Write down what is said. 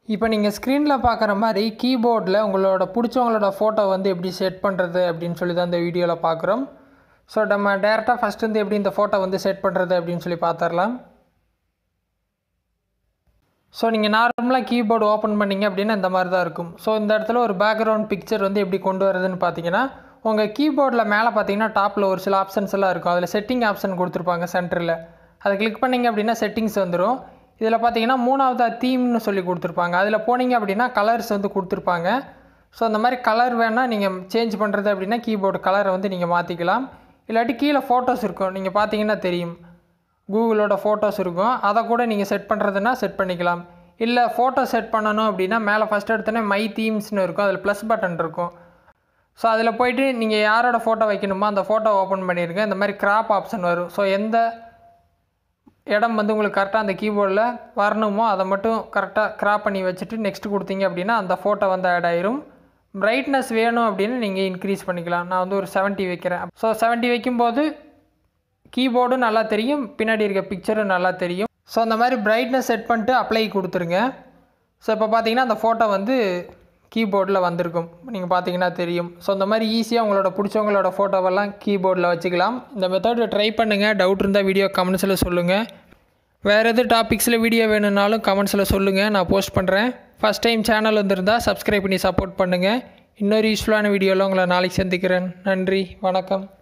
இப்போ நீங்கள் ஸ்க்ரீனில் பார்க்குற மாதிரி கீபோர்டில் உங்களோட பிடிச்சவங்களோட ஃபோட்டோ வந்து எப்படி செட் பண்ணுறது அப்படின்னு சொல்லி தான் இந்த வீடியோவில் பார்க்குறோம் ஸோ நம்ம டேரெக்டாக ஃபஸ்ட் வந்து எப்படி இந்த ஃபோட்டோ வந்து செட் பண்ணுறது அப்படின்னு சொல்லி பார்த்துடலாம் ஸோ நீங்கள் நார்மலாக கீபோர்டு ஓப்பன் பண்ணிங்க அப்படின்னா இந்த மாதிரி தான் இருக்கும் ஸோ இந்த இடத்துல ஒரு பேக்ரவுண்ட் பிக்சர் வந்து எப்படி கொண்டு வரதுன்னு பார்த்தீங்கன்னா உங்கள் கீபோர்டில் மேலே பார்த்தீங்கன்னா டாப்பில் ஒரு சில ஆப்ஷன்ஸ் எல்லாம் இருக்கும் அதில் செட்டிங் ஆப்ஷன் கொடுத்துருப்பாங்க சென்டரில் அதை கிளிக் பண்ணிங்க அப்படின்னா செட்டிங்ஸ் வந்துடும் இதில் பார்த்தீங்கன்னா மூணாவதாக தீம்னு சொல்லி கொடுத்துருப்பாங்க அதில் போனீங்க அப்படின்னா கலர்ஸ் வந்து கொடுத்துருப்பாங்க ஸோ அந்த மாதிரி கலர் வேணால் நீங்கள் சேஞ்ச் பண்ணுறது அப்படின்னா கீபோர்டு கலரை வந்து நீங்கள் மாற்றிக்கலாம் இல்லாட்டி கீழே ஃபோட்டோஸ் இருக்கும் நீங்கள் பார்த்தீங்கன்னா தெரியும் கூகுளோட ஃபோட்டோஸ் இருக்கும் அதை கூட நீங்கள் செட் பண்ணுறதுனா செட் பண்ணிக்கலாம் இல்லை ஃபோட்டோ செட் பண்ணணும் அப்படின்னா மேலே ஃபஸ்ட் எடுத்தோன்னே மை தீம்ஸ்னு இருக்கும் அதில் ப்ளஸ் பட்டன் இருக்கும் ஸோ அதில் போயிட்டு நீங்கள் யாரோட ஃபோட்டோ வைக்கணுமோ அந்த ஃபோட்டோ ஓப்பன் பண்ணியிருங்க இந்த மாதிரி கிராப் ஆப்ஷன் வரும் ஸோ எந்த இடம் வந்து உங்களுக்கு கரெக்டாக அந்த கீபோர்டில் வரணுமோ அதை மட்டும் கரெக்டாக கிராப் பண்ணி வச்சுட்டு நெக்ஸ்ட் கொடுத்தீங்க அப்படின்னா அந்த ஃபோட்டோ வந்து ஆட் ஆயிரும் பிரைட்னஸ் வேணும் அப்படின்னு நீங்கள் இன்க்ரீஸ் பண்ணிக்கலாம் நான் வந்து ஒரு 70 வைக்கிறேன் ஸோ 70 வைக்கும்போது கீபோர்டும் நல்லா தெரியும் பின்னாடி இருக்க பிக்சரும் நல்லா தெரியும் ஸோ அந்த மாதிரி பிரைட்னஸ் செட் பண்ணிட்டு அப்ளை கொடுத்துருங்க ஸோ இப்போ பார்த்தீங்கன்னா அந்த ஃபோட்டோ வந்து கீபோர்டில் வந்திருக்கும் நீங்கள் பார்த்தீங்கன்னா தெரியும் ஸோ இந்த மாதிரி ஈஸியாக உங்களோட பிடிச்சவங்களோட ஃபோட்டோவெல்லாம் கீபோர்டில் வச்சுக்கலாம் இந்த மெத்தட் ட்ரை பண்ணுங்கள் டவுட் இருந்தால் வீடியோ கமெண்ட்ஸில் சொல்லுங்கள் வேறு எது டாபிக்ஸில் வீடியோ வேணும்னாலும் கமெண்ட்ஸில் சொல்லுங்கள் நான் போஸ்ட் பண்ணுறேன் ஃபஸ்ட் டைம் சேனல் வந்திருந்தால் சப்ஸ்கிரைப் பண்ணி சப்போர்ட் பண்ணுங்கள் இன்னொரு யூஸ்ஃபுல்லான வீடியோவில் உங்களை நாளைக்கு சந்திக்கிறேன் நன்றி வணக்கம்